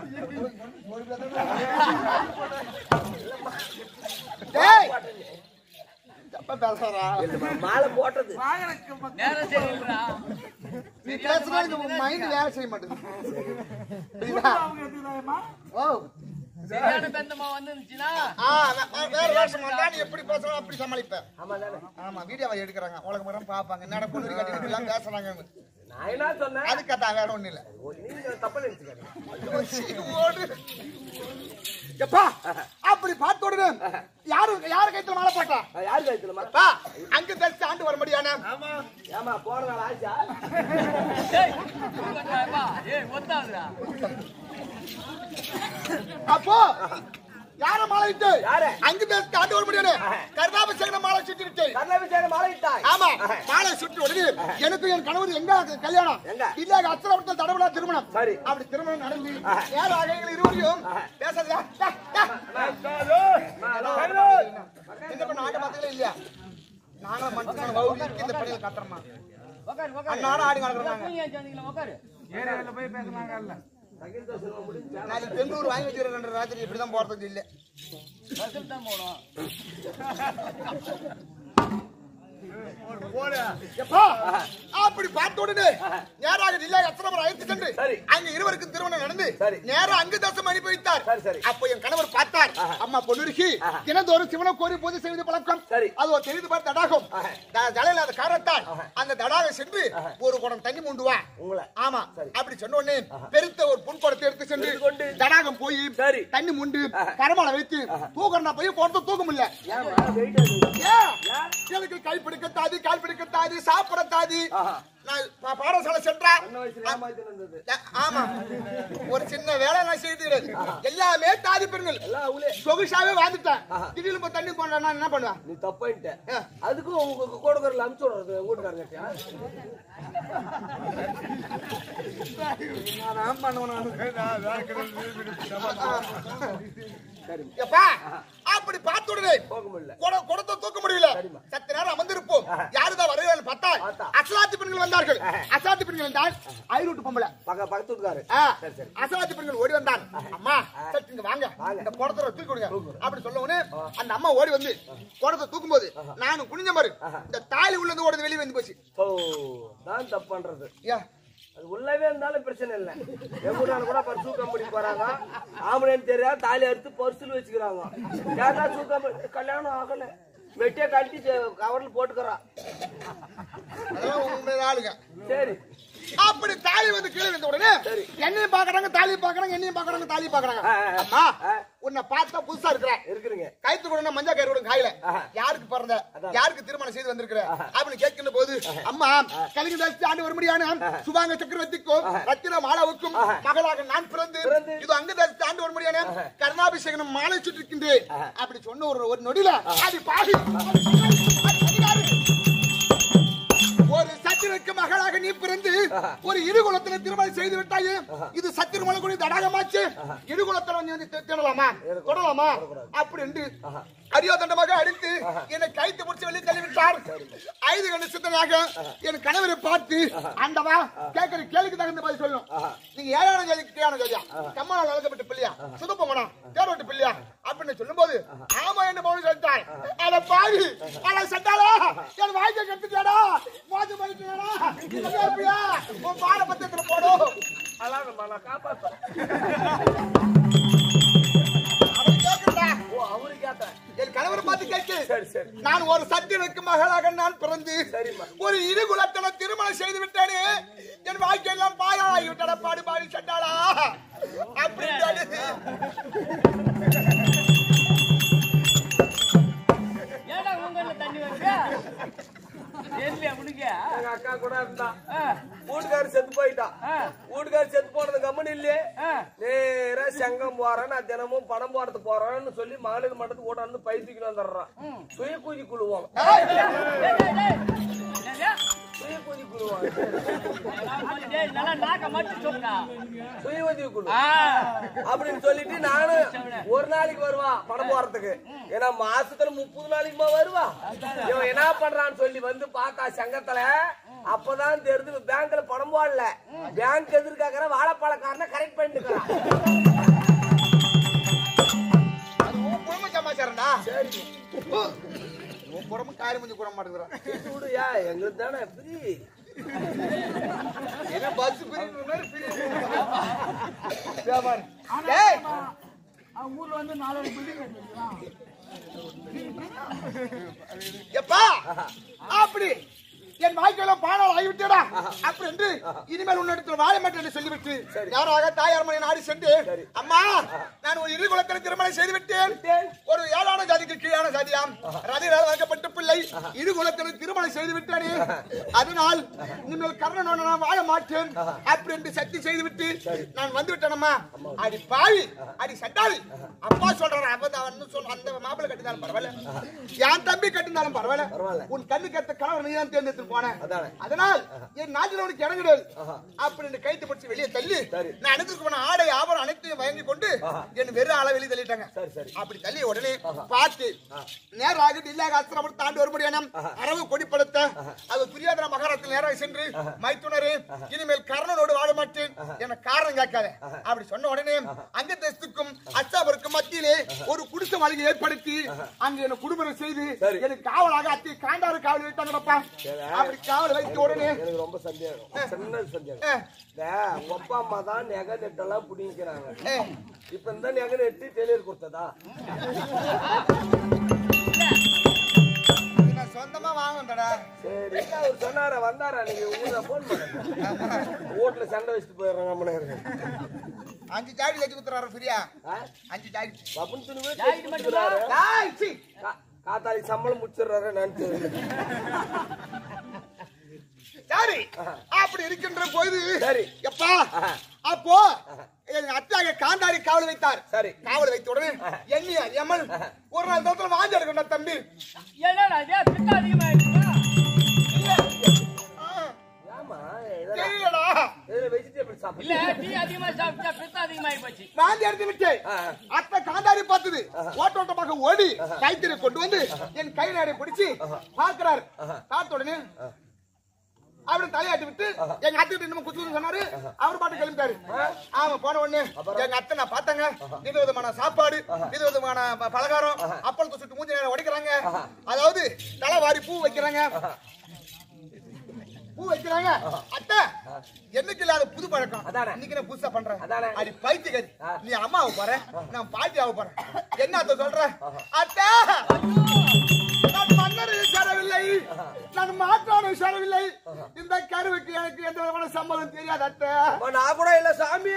டேய் தப்பா பேசுறா மாலை போட்டது நேரம் சரியில்லைடா நீ பேசுனா எனக்கு மைண்ட் வேலை செய்ய மாட்டேங்குது புரியுதா? ஓ சரியான பெந்தமா வந்துருந்துச்சுன்னா ஆ, வே- வே- வேற வேஷம் வந்தா நீ எப்படி பேசணும் அப்படி சமாளிப்ப ஆமா தானே ஆமா வீடியோவை எடுக்கிறாங்க உலக முறை பாப்பாங்க என்னடா பொண்ணு கட்டி எல்லாம் பேசுறாங்க நான் என்ன சொன்னேன் அதுக்கத்தா வேற ஒண்ணு இல்ல ஓ, நீங்க தப்பா நினைச்சுக்காதீங்க ஓடு. எப்பா அப்படி பார்த்த உடனே யாரு யாரு கைத்துல மாலை போட்டா ஆ, யாரு கைத்துல மரம் அப்பா அங்க தரிசி ஆண்டு வர முடியானா ஏமா போற நாள் ஆச்சா ஏய் உட்காருப்பா. ஏய் ஒத்தாதுடா அப்போ யார மாலை விட்டு யாரு? அங்க தரிசி ஆண்டு வர முடியாது கருணாபிஷேகம் மாலை சுட்டி விட்டு கர்ணாபிஷேகம் மாலை இட்டாய் ஆமா மாலை சுற்றி உடனே எனக்கு என் கணவர் எங்க கல்யாணம் எங்க? இல்ல அச்சரவட்டத்தில் தடவிடா திருமணம் சரி. அப்படி திருமணம் நடந்து யார் ஆகைகள் இருவரையும் பேசாதயா இந்த பண்ண ஆட்ட பார்த்தீங்களா இல்லையா நாங்களும் மனுஷன் வவுலிக்கு இந்த பணியில் கத்துறோமா உட்காரு உட்காரு அண்ணாட ஆடி நடக்கிறாங்க தூங்கி வந்தாங்களா உட்காரு நாளைக்கு பெங்களூர் வாங்கி வச்சிருக்கேன் ராத்திரி இப்படிதான் போறதுக்கு இல்ல பஸ்ஸில் தான் போகணும் எப்பா அப்படி பார்த்த உடனே நேராக நிலை அத்திரமர் அழைத்து சென்று சரி. அங்க இருவருக்கும் திருமணம் நடந்து சரி. நேரா அங்கு தசம் அனுப்பி வைத்தார் சரி, சரி. அப்போ என் கணவர் பார்த்தார் அம்மா பொண்ணுருகி தினந்தோறும் சிவனை கோரி பூஜை செய்வது பழக்கம் சரி. அது ஒரு தெரிந்து பார்த்த தடாகம் த- ஜலையில்லாத காரணத்தால் அந்த தடாகம் சென்று ஒரு குடம் தண்ணி மூண்டு வா உங்களை ஆமா அப்படி சொன்ன உடனே பெருத்த ஒரு புன் குடத்தை எடுத்து சென்று எடுத்துக்கொண்டு தடாகம் போய் சரி. தண்ணி முண்டு கரமால வைத்து தூக்கறனா போய் குடத்தை தூக்க முடியல ஏமா வெயிட் ஏன்? எனக்கு கை பிடிக்க தாதி கால் பிடிக்க தாதி சாப்பிட தாதி நான் பா- பாடசாலை சென்றா சின்ன வயசுல ஏமாத்தி இருந்தது அ- ஆமா ஒரு சின்ன வேலை நான் செய்து எல்லாமே தாதி பெண்கள் எல்லாம் அவளே சொகுசாவே வாழ்ந்துட்டேன் திடீர்னு போய் தண்ணி போடுறேன் நான் என்ன பண்ணுவேன் நீ தப்பாயிட்ட ஆ. அதுக்கும் உங்க கோடகரில் அனுப்பிச்சு விடுறது உங்க வீட்டுக்காரங்க நான் பண்ணுவேன் நான் வேற எப்பா அப்படி பார்த்த உடனே போக முடியல குட- குடத்தை தூக்க முடியல சத்த நேரம் அமர்ந்திருப்போம் யாருதான் வருகிறார்கள் பார்த்தால் பார்த்தா. அசலாத்தி பெண்கள் வந்தார்கள் அசலாத்தி பெண்கள் என்றால் ஐநூட்டு பொம்பளை பக்க பக்கத்து வீட்டுக்காரு ஆ, சரி, சரி. அசலாத்தி பெண்கள் ஓடி வந்தான் அம்மா சற்று இங்க வாங்க இந்த குடத்தை தூக்கி கொடுங்க அப்படி சொல்ல உடனே அந்த அம்மா ஓடி வந்து குடத்தை தூக்கும் போது நானும் குனிஞ்ச மாதிரி இந்த தாலி உள்ளது ஓடுது வெளியே வந்து போச்சு ஓ தான் தப்பு பண்றது ஐயா அது உள்ளவே இருந்தாலும் பிரச்சனை இல்லை எவ்வளோ கூட பர்சு கம்பெனி போறாங்க ஆம்பளைன்னு தெரியாது தாலி அறுத்து பர்சுல வச்சுக்கிறாங்க கேட்டா சூ கம்பெனி கல்யாணம் ஆகல வெட்டியே கட்டி கவர்ல போட்டுக்கிறான் அதெல்லாம் உண்மையான ஆளுங்க சரி அப்படி தாலி வந்து கீழே விழுந்த உடனே என்னையும் பாக்குறாங்க தாலி பாக்குறாங்க என்னையும் பாக்குறாங்க தாலி பாக்குறாங்க ஆ, ஆ, ஆ. அம்மா ஆ. உன்னை பார்த்தா புதுசா இருக்கிற இருக்கிறீங்க கைத்து கூட மஞ்சா கயிறு கூட காயில ஆஹா. யாருக்கு பிறந்த யாருக்கு திருமணம் செய்து வந்திருக்கிற அப்படின்னு கேட்கின்ற போது அம்மா கலிங்க தாசி ஆண்டு வரும்படியான சுபாங்க சக்கரவர்த்திக்கும் ரத்தின மாலாவுக்கும் மகளாக நான் பிறந்து பிறந்து. இது அங்க தாசி ஆண்டு வரும்படியான கருணாபிஷேகம் மாலை சுற்றிருக்கின்றேன் அப்படி சொன்ன ஒரு ஒரு நொடியில அது பாவி ஒரு சத்திரக்கு மகளாக நீ பிறந்து ஒரு இருகுலத்துல திருமணம் செய்து விட்டாயே இது சத்திரமலை கூட தடாகமாச்சு இருகுலத்துல நீ வந்து திடலாமா தொடலாமா அப்படி என்று அரியோதண்டமாக அடித்து என்னை கைத்து முடிச்சு வெளியே தள்ளிவிட்டார் ஐந்து கண்டு சித்தனாக என் கணவரை பார்த்து ஆண்டவா கேட்கிற கேள்விக்கு தகுந்த மாதிரி சொல்லும் நீங்க ஏழான ஜாதி கீழான ஜாதியா கம்மாளால் வளர்க்கப்பட்ட பிள்ளையா சுதப்பமனா தேர்வட்டு பிள்ளையா அப்படின்னு சொல்லும்போது ஆமா என்ன பவுன் சொல்லிட்டார் அட பாவி அட சட்டாளா என் வாய்க்கை கட்டுட்டாடா மோதி போயிட்டாடா இல்லையா உன் பாட பத்திரத்துல போடும் அதான் நம்ம நான் காப்பாத்தேன் அவன் கேட்கறா ஓ அவரு கேட்டேன் என் கணவரை பார்த்து கேட்கு சரி சரி நான் ஒரு சத்தியனுக்கு மகளாக நான் பிறந்து சரிம்மா. ஒரு இருகுலத்தன திருமணம் செய்து விட்டேனே என் வாழ்க்கையெல்லாம் பாழாகி விட்டட பாடு பாடி சட்டாளா அப்படின்னு ஏடா உங்கள்ல தண்ணி வருது தெரியல உனக்கு எங்க அக்கா கூட இருந்தா ஆ, வீட்டுக்காரர் செத்து போயிட்டான் ஆ, வீட்டுக்காரர் செத்து போனது கம்மன் இல்லையே ஆ. நேரா செங்கம் போறேன் நான் தினமும் பணம் போறது போறேன்னு சொல்லி மகளிர் மட்டத்துக்கு ஓட்டாந்து பை தூக்கிட்டு வந்துடுறான் சுய கூதி குழுவோம் டேய், டேய், டேய். என்னது? சுய கூதி குழுவோம் டேய், நல்லா நாக்க மட்டும் சொல்லுடா. சுய உதவி குழு ஆ, அப்படின்னு சொல்லிட்டு நானும் ஒரு நாளைக்கு வருவா பணம் போறதுக்கு ஏன்னா மாசத்துல முப்பது நாளைக்குமா வருவா இவன் என்ன பண்றான்னு சொல்லி வந்து பார்த்தா சங்கத்துல அப்பதான் தெரிஞ்சு பேங்க்ல பணம் போடல பேங்க் எதிர்க்காக்கிற வாழைப்பழக்காரனை கரெக்ட் பண்ணிட்டு இருக்கான். அது உன் குடும்ப சமாச்சாரம்டா சரி உன் குடும்ப காரி முடிஞ்சு கூட மாட்டேங்கிறான் சூடுயா எங்களுக்கு தானே ஃப்ரீ என்ன பஸ் பிரிவு மாதிரி பிரிவு டேய் அவன் ஊர்ல வந்து நாலு பில்டிங் கட்டிருக்கான் எப்பா அப்படி என் வாழ்க்கையில பாடால் ஆகிவிட்டேடா அப்படி என்று இனிமேல் உன்னிடத்தில் வாழ மாட்டேன் என்று சொல்லிவிட்டு யாராக தாயார் மனை நாடி சென்று அம்மா நான் ஒரு இரு குலத்தில் திருமணம் செய்து விட்டேன் ஒரு ஏழான ஜாதிக்கு கீழான ஜாதியாம் ரதியால் வளர்க்கப்பட்ட பிள்ளை இரு குலத்தில் திருமணம் செய்து விட்டேனே அதனால் இனிமேல் கர்ணனோட நான் வாழ மாட்டேன் அப்படி என்று சக்தி செய்து விட்டு நான் வந்து விட்டேனம்மா அடி பாவி அடி சட்டாளி அப்பா சொல்றாரு அப்பதான் வந்து சொன்ன அந்த மாப்பிள்ளை கட்டினாலும் பரவாயில்ல என் தம்பி கட்டினாலும் பரவாயில்ல பரவாயில்ல. உன் கண்ணுக்கு ஏத்த கணவர் நீ தான் தேர்ந்தெடுத்து போனேன் அதானே. அதனால் என் நாட்டில் உனக்கு இடம் கிடையாது அப்படின்னு கைத்து பிடிச்சி வெளியே தள்ளி சரி. நான் அனைத்துக்கு போன ஆடை ஆபரம் அனைத்தையும் வாங்கி கொண்டு என் வெறும் ஆளை வெளியே தள்ளிட்டாங்க சரி, சரி. அப்படி தள்ளி உடனே பார்த்து நேராக இல்லாத அஸ்திரம் தாண்டி வரும்படியான அரவு கொடிப்படுத்த அது துரியாதன மகாராஜத்தில் நேராக சென்று மைத்துனரே இனிமேல் கர்ணனோடு வாழ மாட்டேன் என காரணம் கேட்காத அப்படி சொன்ன உடனே அங்க தேசத்துக்கும் அச்சாபருக்கும் மத்தியிலே ஒரு குடிசை மாளிகை ஏற்படுத்தி அங்க என்ன குடும்பம் செய்து சரி. எனக்கு காவலாக அத்தி காண்டாறு காவல் வைத்தாங்கப்பா அப்படி காவல் வைத்த உடனே எனக்கு ரொம்ப சந்தேகம் சின்ன சந்தேகம் அஹ், இந்த உங்க அப்பா அம்மா தான் நெகை நெட்டெல்லாம் பிடிக்கிறாங்க அஹ், இப்ப இந்த நெகை நெட்டு டெய்லர் கொடுத்ததா இது நான் சொந்தமா வாங்கண்டா சரி அவர் சொன்னாரா வந்தாரா நீங்க ஊர்ல போன் பண்ணுங்க வீட்டுல சண்டை வச்சுட்டு போயிடுறாங்க அம்மனே அஞ்சு ஜாடி வச்சு குத்துறாரு ஃப்ரீயா அஞ்சு ஜாடி பப்புன் துணிவே ஜாக்கெட் மட்டுமா? டேய், சீ. காத்தாடி சம்பளம் முடிச்சிடுறாரு நான் சரி அப்படி இருக்கின்ற போது சரி. எப்பா அப்போ எங்க அத்தாங்க காந்தாரி காவல் வைத்தார் சரி. காவல் வைத்த உடனே எண்ணி அறியாமல் ஒரு நாள் தோத்துல வாஞ்சி எடுக்கண்டா தம்பி என்னடா இது? பித்தம் அதிகமாயிடுச்சுடா. ஆ, ஏமா இதெல்லாம் தெரியலடா இதுல வெஜிடபிள் இல்ல சாப்பிடு டீ அதிகமா சாப்பிட்டா பித்தம் அதிகமாயி போச்சு வாந்தி எடுத்து விட்டேன் ஆ. அத்தை காந்தாரி பார்த்தது ஓட்ட ஓட்டமாக ஓடி கைத்திரை கொண்டு வந்து என் கை நாடை பிடிச்சு பார்க்கிறார் பார்த்த உடனே அப்படி தலையாட்டி விட்டு எங்க அத்தை இன்னும் குத்து சொன்னாரு அவர் பாட்டு கிளம்பிட்டாரு ஆமா போன உடனே எங்க அத்தை நான் பார்த்தேங்க வித விதமான சாப்பாடு வித விதமான ப- பலகாரம் அப்பளத்தை சுட்டு மூஞ்சி நேரம் உடைக்கிறாங்க அதாவது தலை வாரி பூ வைக்கிறாங்க பூ வைக்கிறாங்க அத்தை என்னைக்கு இல்லாத புது பழக்கம் அதானே. இன்னைக்கு நான் புதுசா பண்றேன் அதானே. அடி பைத்தியக்காரி நீ அம்மாவை போற நான் பாட்டி ஆக போறேன் என்ன அத்தை சொல்ற அத்தை நான் மன்னரை சேரவில்லை நான் மாற்றான சேரவில்லை இந்த கருவுக்கு எனக்கு எந்த விதமான சம்மதம் தெரியாது அத்தை அம்மா, நான் கூட இல்ல சாமி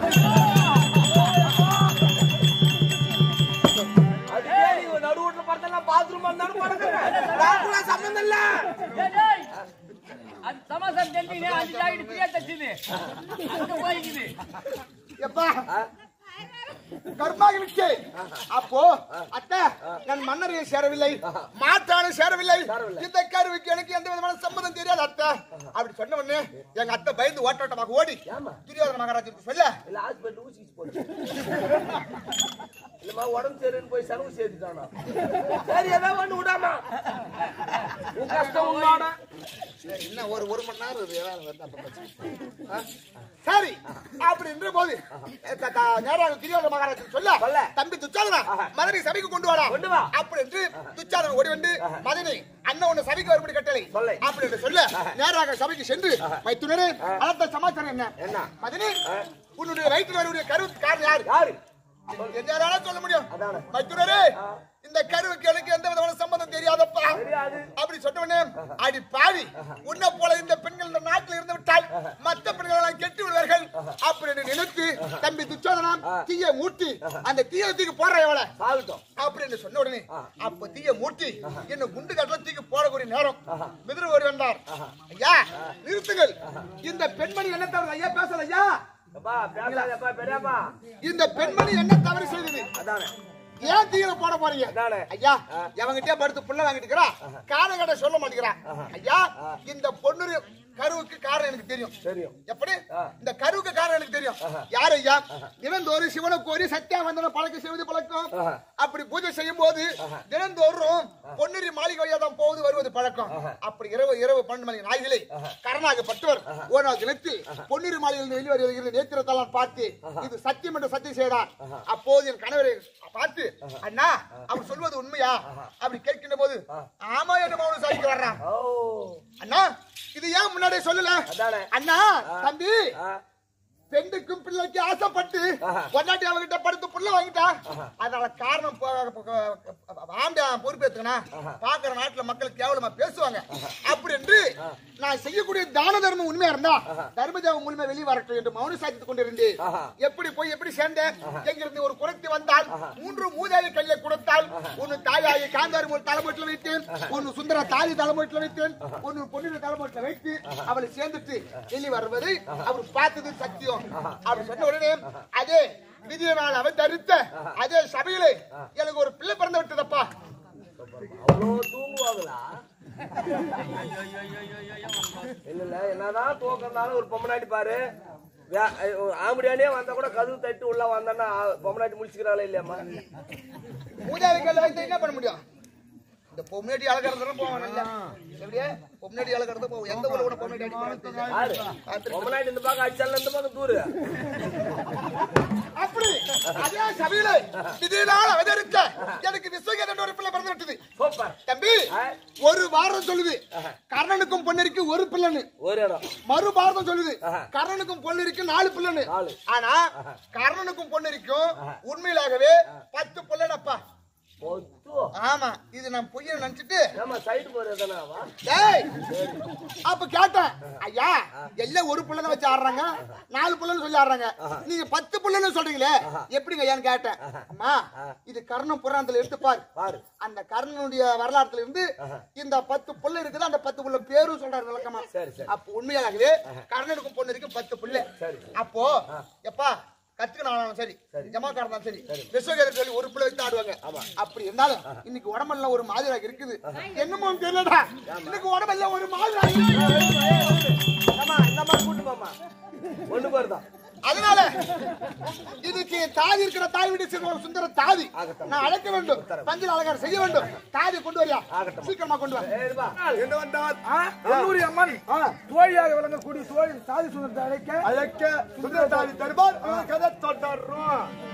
அதுக்கே நீங்க நடு வீட்டுல பார்த்தெல்லாம் பாத்ரூம் வந்தாலும் படுக்கிறேன் நான் கூட சம்மந்தம் இல்ல டேய், டேய். அது சமாசாரம் தெரிஞ்சீங்க அஞ்சு ஜாக்கெட் ஃப்ரீயா தச்சுது அங்க போய்க்குது எப்பா கர்மாக விட்டு அப்போ அத்தை நான் மன்னரையை சேரவில்லை மாற்றான சேரவில்லை இந்த கருவுக்கு எனக்கு எந்த விதமான சம்மதம் தெரியாது அத்தை அப்படி சொன்ன உடனே எங்க அத்தை பயந்து ஓட்டோட்டமாக ஓடி துரியோதன மகாராஜனுக்கு சொல்ல இல்ல ஹாஸ்பிட்டல் ஊசி கீசி போட்டு இல்லம்மா உடம்பு சரின்னு போய் செலவு சேர்த்துட்டானா சரி ஏதாவது ஒண்ணு விடாமா உன் கஷ்டம் உன்னோட இன்னும் ஒரு ஒரு மணி நேரம் இது ஏதாவது வருதா அப்ப பிரச்சனை. ஆ? சரி அப்படி என்ற போது த- த- நேராக துரியோதன மகாராஜன் சொல்ல சொல்ல. தம்பி துச்சாதனா மதனை சபைக்கு கொண்டு வாடா கொண்டு வா. அப்படி என்று துச்சாதன் ஓடி வந்து மதனை அண்ணன் உன்னை சபைக்கு வரும்படி கட்டளை சொல்லை. அப்படி என்று சொல்ல நேராக சபைக்கு சென்று மைத்துனரே அலத்த சமாச்சாரம் என்ன என்ன? மதனி உன்னுடைய வயிற்றில் வரக்கூடிய கரு காரணம் யாரு யாரு என்னால சொல்ல முடியும் அதானே. மைத்துனரே இந்த கருவுக்கு எனக்கு எந்த விதமான சம்பந்தம் தெரியாதப்பா தெரியாது. அப்படி சொன்ன உடனே அடி பாவி உன்னை போல இந்த பெண்கள் இந்த நாட்டில் இருந்து விட்டால் மத்த பெண்கள் எல்லாம் கெட்டு விடுவார்கள் அப்படி என்று நினைத்து தம்பி துச்சோதனம் தீய மூட்டி அந்த தீய தூக்கி போடுற எவளை சாகட்டும் அப்படின்னு சொன்ன உடனே அப்ப தீய மூட்டி என்ன குண்டு கட்டல தூக்கி போடக்கூடிய நேரம் மிதிர ஓடி வந்தார் ஐயா நிறுத்துங்கள் இந்த பெண்மணி என்ன தவறு ஐயா பேசல ஐயா அப்பா பேசாதப்பா பெரியப்பா இந்த பெண்மணி என்ன தவறு செய்தது அதானே ஏன் தீர போட போறீங்க அதானே. ஐயா எவங்கிட்டே படுத்து புள்ள வாங்கிட்டு இருக்கிறா காரணம் கேட்ட சொல்ல மாட்டேங்கிறா ஐயா இந்த பொண்ணு கருவுக்கு காரணம் எனக்கு தெரியும் தெரியும் எப்படி இந்த கருவுக்கு காரணம் எனக்கு தெரியும் யார் ஐயா தினந்தோறும் சிவனை கோரி சத்தியா வந்தன பழக்கம் செய்வது பழக்கம் அப்படி பூஜை செய்யும் போது தினந்தோறும் பொன்னிரி மாளிகை வழியா தான் போவது வருவது பழக்கம் அப்படி இரவு இரவு பன்னெண்டு மணி நாய்களே கரணாகப்பட்டவர் ஒரு நாள் தினத்தில் பொன்னிரி மாளிகையில் வெளியே வருகிறது நேத்திரத்தால் பார்த்து இது சத்தியம் என்று சத்தியம் செய்தார் அப்போது என் கணவரை பார்த்து அண்ணா அவர் சொல்வது உண்மையா அப்படி கேட்கின்ற போது ஆமா என்று மௌனம் சாதிக்க வர்றான் ஓ அண்ணா இது ஏன் முன்னாடியே சொல்லல அதானே. அண்ணா தம்பி ஆ, பெண்ணுக்கும் பிள்ளைக்கு ஆசைப்பட்டு பொண்டாட்டி அவகிட்ட படுத்து புள்ள வாங்கிட்டா அதனால காரணம் ஆம்பியா பொறுப்பேத்துக்கனா பாக்குற நாட்டுல மக்கள் கேவலமா பேசுவாங்க அப்படி என்று நான் செய்யக்கூடிய தான தர்மம் உண்மையா இருந்தா தர்மதேவம் உண்மை வெளியே வரட்டும் என்று மௌன சாதித்துக் கொண்டிருந்தேன் எப்படி போய் எப்படி சேர்ந்தேன் எங்கிருந்து ஒரு குறைத்து வந்தால் மூன்று மூதாதி கையில கொடுத்தால் ஒன்னு தாயாகி காந்தாரி ஒரு தலைமட்டில் வைத்தேன் ஒன்னு சுந்தர தாலி தலைமட்டில் வைத்தேன் ஒன்னு பொண்ணு தலைமட்டில் வைத்து அவளை சேர்ந்துட்டு வெளியே வருவதை அவர் பார்த்தது சத்தியம் அப்படி சொன்ன உடனே அதே விதியினால் அவன் தரித்த அதே சபையிலே எனக்கு ஒரு பிள்ளை பிறந்து விட்டதப்பா அவ்வளோ தூங்குவாங்களா இல்ல இல்ல என்னதான் தூக்கறதாலும் ஒரு பொம்மநாட்டி பாரு வே- ஒரு ஆம்படியானே வந்தா கூட கதவு தட்டு உள்ள வந்தான்னா பொம்மநாட்டி முடிச்சுக்கிறாளே இல்லையாம்மா மூதாதி கையில வைத்து என்ன பண்ண முடியும் இந்த பொம்னேடி அழகிறதுலாம் போவான் நல்லா எப்படியே பொம்னேடி அழகிறது போவோம் எந்த ஊர்ல கூட பொம்னேடி அடிப்பாங்க யாரு பொம்மநாட்டி இந்த பக்கம் அடிச்சால இந்த பக்கம் தூரு அப்படி அதே சபையில விதியினால் அவதரித்த எனக்கு விஸ்வகேதன் ஒரு பிள்ளை பிறந்து விட்டது சூப்பர் தம்பி ஒரு வாரம் சொல்லுது கர்ணனுக்கும் பொன்னிருக்கு ஒரு பிள்ளைன்னு ஒரு இடம் மறு பாரதம் சொல்லுது கர்ணனுக்கும் பொன்னிருக்கு நாலு பிள்ளைன்னு நாலு. ஆனா கர்ணனுக்கும் பொன்னிருக்கும் உண்மையிலாகவே பத்து பிள்ளைனப்பா பொத்து ஆமா இது நான் பொய்ய நினைச்சிட்டு ஏமா சைடு போறதுனாவா டேய் அப்ப கேட்டேன் ஐயா எல்லாம் ஒரு புள்ளனை வச்சு ஆடுறாங்க நாலு புள்ளன்னு சொல்லி ஆடுறாங்க நீங்க பத்து புள்ளன்னு சொல்றீங்களே எப்படிங்க ஐயான்னு கேட்டேன் அம்மா இது கர்ணம் புராணத்துல எடுத்து பாரு பாரு அந்த கர்ணனுடைய வரலாற்றுல இருந்து இந்த பத்து புள்ள இருக்குது அந்த பத்து புள்ள பேரும் சொல்றாரு விளக்கமா சரி, சரி. அப்ப உண்மையாகவே கர்ணனுக்கும் பொண்ணு இருக்கு பத்து புள்ள அப்போ எப்பா கத்துக்கினாலும் சரி ஜமாக்காரன் சரி விஸ்வகேதர் சொல்லி ஒரு பிள்ளை வச்சு ஆடுவாங்க அப்படி இருந்தாலும் இன்னைக்கு உடம்பெல்லாம் ஒரு மாதிரியாக இருக்குது என்னமோ தெரியலடா இன்னைக்கு உடம்பெல்லாம் ஒரு மாதிரியாக இருக்குது. அம்மா இந்த மாதிரி கூட்டு போமா ஒண்ணு போறதா அதனால இதுக்கு தாதி இருக்கிற தாய் வீடு சேர்ந்த ஒரு சுந்தர தாதி நான் அழைக்க வேண்டும் பஞ்சில் அலங்காரம் செய்ய வேண்டும் தாதி கொண்டு வரியா சீக்கிரமா கொண்டு வா ஏறுபா. என்ன வந்தால் கல்லூரி அம்மன் தோழியாக விளங்கக்கூடிய தோழி சாதி சுந்தரத்தை அழைக்க அழைக்க சுந்தரதாரி தருபார் கதை தொடரும்